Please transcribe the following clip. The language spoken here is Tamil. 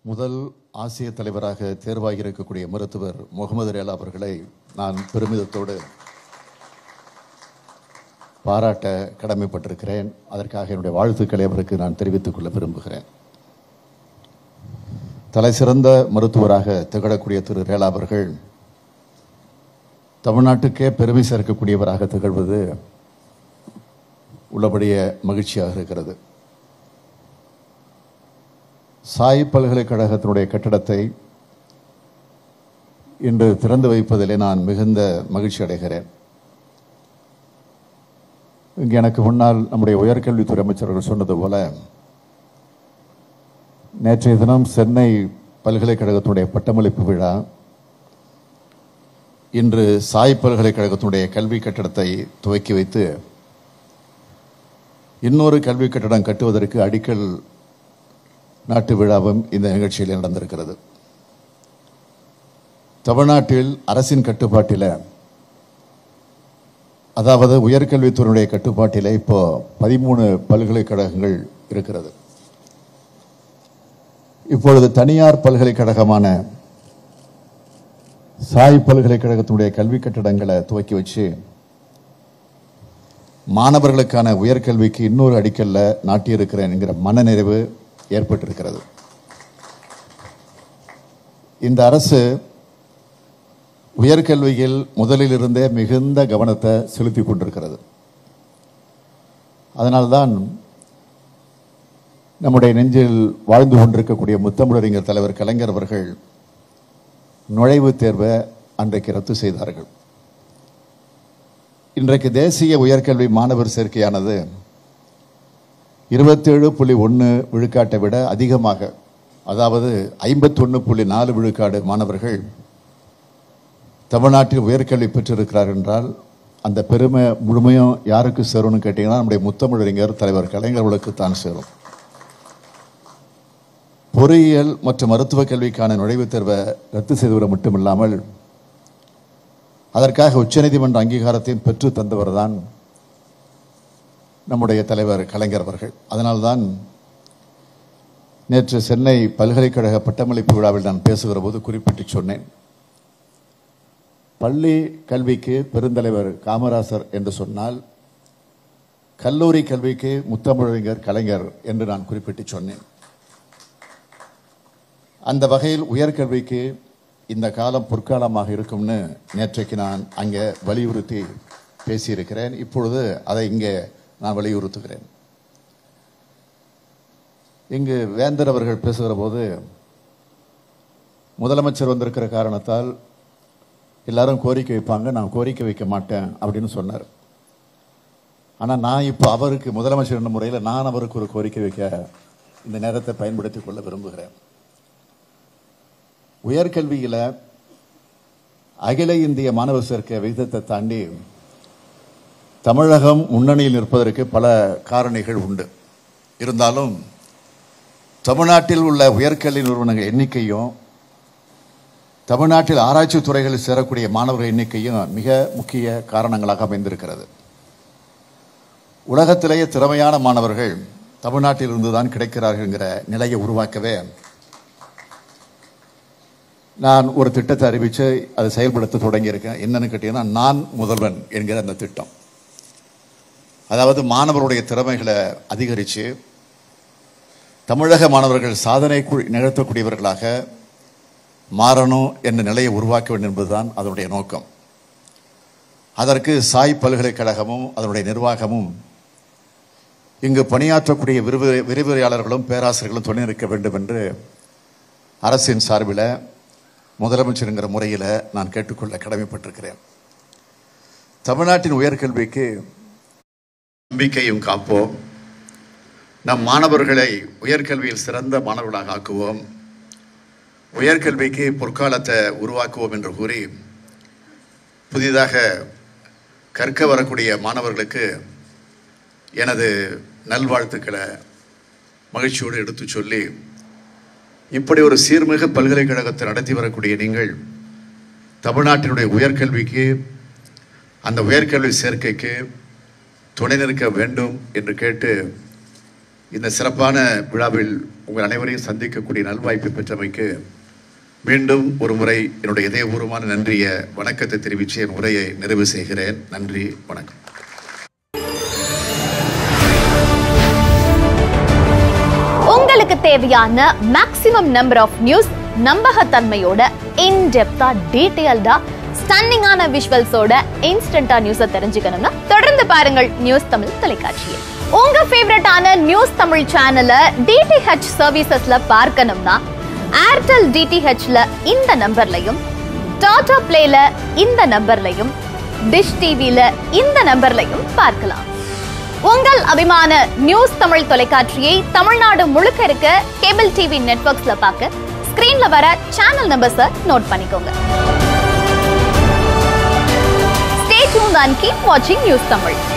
முதல் ஆசிய தலைவராக தேர்வாகி இருக்கக்கூடிய மருத்துவர் முகமது ரேலா அவர்களை நான் பெருமிதத்தோடு பாராட்ட கடமைப்பட்டிருக்கிறேன் அதற்காக என்னுடைய வாழ்த்துக்களை அவருக்கு நான் தெரிவித்துக் கொள்ள விரும்புகிறேன் தலை சிறந்த மருத்துவராக திகழக்கூடிய திரு ரேலா அவர்கள் தமிழ்நாட்டுக்கே பெருமை சேர்க்கக்கூடியவராக திகழ்வது உள்ளபடியே மகிழ்ச்சியாக இருக்கிறது சாய் பல்கலைக்கழகத்தினுடைய கட்டடத்தை இன்று திறந்து வைப்பதிலே நான் மிகுந்த மகிழ்ச்சி அடைகிறேன் இங்கு எனக்கு முன்னால் நம்முடைய உயர்கல்வித்துறை அமைச்சர்கள் சொன்னது போல நேற்றைய தினம் சென்னை பல்கலைக்கழகத்தினுடைய பட்டமளிப்பு விழா இன்று சாய் பல்கலைக்கழகத்தினுடைய கல்வி கட்டடத்தை துவக்கி வைத்து இன்னொரு கல்வி கட்டடம் கட்டுவதற்கு அடிக்கல் நாட்டு விழாவும் இந்த நிகழ்ச்சியில் நடந்திருக்கிறது தமிழ்நாட்டில் அரசின் கட்டுப்பாட்டில் அதாவது உயர்கல்வித்துறையினுடைய கட்டுப்பாட்டில் இப்போ பதிமூணு பல்கலைக்கழகங்கள் இருக்கிறது இப்பொழுது தனியார் பல்கலைக்கழகமான சாய் பல்கலைக்கழகத்தினுடைய கல்வி கட்டடங்களை துவக்கி வச்சு மாணவர்களுக்கான உயர்கல்விக்கு இன்னொரு அடிக்கல்ல நாட்டியிருக்கிறேன் என்கிற மனநிறைவு ஏற்பட்டிருக்கிறது இந்த அரசு உயர்கல்வியில் முதலிலிருந்தே மிகுந்த கவனத்தை செலுத்தி கொண்டிருக்கிறது அதனால்தான் நம்முடைய நெஞ்சில் வாழ்ந்து கொண்டிருக்கக்கூடிய முத்தமிழறிஞர் தலைவர் கலைஞர் அவர்கள் நுழைவுத் தேர்வை அன்றைக்கு ரத்து செய்தார்கள் இன்றைக்கு தேசிய உயர்கல்வி மாணவர் சேர்க்கையானது இருபத்தேழு புள்ளி ஒன்று விழுக்காட்டை விட அதிகமாக அதாவது ஐம்பத்தொன்று புள்ளி நாலு விழுக்காடு மாணவர்கள் தமிழ்நாட்டில் உயர்கல்வி பெற்றிருக்கிறார் என்றால் அந்த பெருமை முழுமையும் யாருக்கு சேரும்னு கேட்டீங்கன்னா நம்முடைய முத்தமிழறிஞர் தலைவர் கலைஞர் அவர்களுக்கு தான் சேரும் பொறியியல் மற்றும் மருத்துவ கல்விக்கான நுழைவுத் தேர்வை ரத்து செய்துவிட மட்டுமில்லாமல் அதற்காக உச்சநீதிமன்ற அங்கீகாரத்தையும் பெற்று தந்தவர் தான் நம்முடைய தலைவர் கலைஞர் அவர்கள் அதனால்தான் நேற்று சென்னை பல்கலைக்கழக பட்டமளிப்பு விழாவில் நான் பேசுகிற போது குறிப்பிட்டு சொன்னேன் பள்ளி கல்விக்கு பெருந்தலைவர் காமராசர் என்று சொன்னால் கல்லூரி கல்விக்கு முத்தமிழறிஞர் கலைஞர் என்று நான் குறிப்பிட்டு சொன்னேன் அந்த வகையில் உயர்கல்விக்கு இந்த காலம் பொற்காலமாக இருக்கும்னு நேற்றைக்கு நான் அங்கே வலியுறுத்தி பேசியிருக்கிறேன் இப்பொழுது அதை இங்கே நான் வலியுறுத்துகிறேன் இங்கு வேந்தர் அவர்கள் பேசுகிற போது முதலமைச்சர் வந்திருக்கிற காரணத்தால் எல்லாரும் கோரிக்கை வைப்பாங்க நான் கோரிக்கை வைக்க மாட்டேன் அப்படின்னு சொன்னார் ஆனால் நான் இப்போ அவருக்கு முதலமைச்சர் என்ற முறையில் நான் அவருக்கு ஒரு கோரிக்கை வைக்க இந்த நேரத்தை பயன்படுத்திக் கொள்ள விரும்புகிறேன் உயர்கல்வியில் அகில இந்திய மாணவர் சேர்க்கை விகிதத்தை தாண்டி தமிழகம் முன்னணியில் நிற்பதற்கு பல காரணிகள் உண்டு இருந்தாலும் தமிழ்நாட்டில் உள்ள உயர்கல்வி நிறுவனங்கள் எண்ணிக்கையும் தமிழ்நாட்டில் ஆராய்ச்சி துறைகளில் சேரக்கூடிய மாணவர்கள் எண்ணிக்கையும் மிக முக்கிய காரணங்களாக அமைந்திருக்கிறது உலகத்திலேயே திறமையான மாணவர்கள் தமிழ்நாட்டில் இருந்துதான் கிடைக்கிறார்கள் என்கிற நிலையை உருவாக்கவே நான் ஒரு திட்டத்தை அறிவித்து அதை செயல்படுத்த தொடங்கியிருக்கேன் என்னன்னு கேட்டீங்கன்னா நான் முதல்வன் என்கிற அந்த திட்டம் அதாவது மாணவருடைய திறமைகளை அதிகரித்து தமிழக மாணவர்கள் சாதனை கு- நிகழ்த்தக்கூடியவர்களாக மாறணும் என்ற நிலையை உருவாக்க வேண்டும் என்பதுதான் அதனுடைய நோக்கம் அதற்கு சாய் பல்கலைக்கழகமும் அதனுடைய நிர்வாகமும் இங்கு பணியாற்றக்கூடிய விரிவு விரிவுரையாளர்களும் பேராசிரியர்களும் துணை நிற்க வேண்டும் என்று அரசின் சார்பில் முதலமைச்சருங்கிற முறையில் நான் கேட்டுக்கொள்ள கடமைப்பட்டிருக்கிறேன் தமிழ்நாட்டின் உயர்கல்விக்கு நம்பிக்கையும் காப்போம் நம் மாணவர்களை உயர்கல்வியில் சிறந்த மாணவர்களாக ஆக்குவோம் உயர்கல்விக்கு பொற்காலத்தை உருவாக்குவோம் என்று கூறி புதிதாக கற்க வரக்கூடிய மாணவர்களுக்கு எனது நல்வாழ்த்துக்களை மகிழ்ச்சியோடு எடுத்துச் சொல்லி இப்படி ஒரு சீர்மிகு பல்கலைக்கழகத்தை நடத்தி வரக்கூடிய நீங்கள் தமிழ்நாட்டினுடைய உயர்கல்விக்கு அந்த உயர்கல்வி சேர்க்கைக்கு துணை நிற்க வேண்டும் என்று கேட்டு இந்த சிறப்பான விழாவில் உங்கள் அனைவரையும் சந்திக்கக்கூடிய நல்வாய்ப்பை பெற்றமைக்கு மீண்டும் ஒரு முறை என்னுடைய இதயபூர்வமான நன்றிய வணக்கத்தை தெரிவித்து என் உரையை நிறைவு செய்கிறேன் நன்றி வணக்கம் உங்களுக்கு தேவையான மேக்ஸிமம் நம்பர் ஆஃப் நியூஸ் நம்பகத்தன்மையோட இன்டெப்தா டீடைல்டா ஸ்டன்னிங்கான விஷுவல்ஸோட இன்ஸ்டன்டா நியூஸை தெரிஞ்சுக்கணும்னா தொடர்ந்து பாருங்கள் நியூஸ் தமிழ் தொலைக்காட்சியை உங்க ஃபேவரட்டான நியூஸ் தமிழ் சேனலை டிடிஹெச் சர்வீசஸ்ல பார்க்கணும்னா ஏர்டெல் டிடிஹெச்ல இந்த நம்பர்லையும் டாடா பிளேல இந்த நம்பர்லையும் டிஷ் டிவில இந்த நம்பர்லையும் பார்க்கலாம் உங்கள் அபிமான நியூஸ் தமிழ் தொலைக்காட்சியை தமிழ்நாடு முழுக்க இருக்க கேபிள் டிவி நெட்வொர்க்ஸ்ல பார்க்க ஸ்கிரீன்ல வர சேனல் நம்பர்ஸை நோட் பண்ணிக்கோங்க ஸ்டே டியூன் அண்ட் கீப் வாட்சிங் நியூஸ் தமிழ்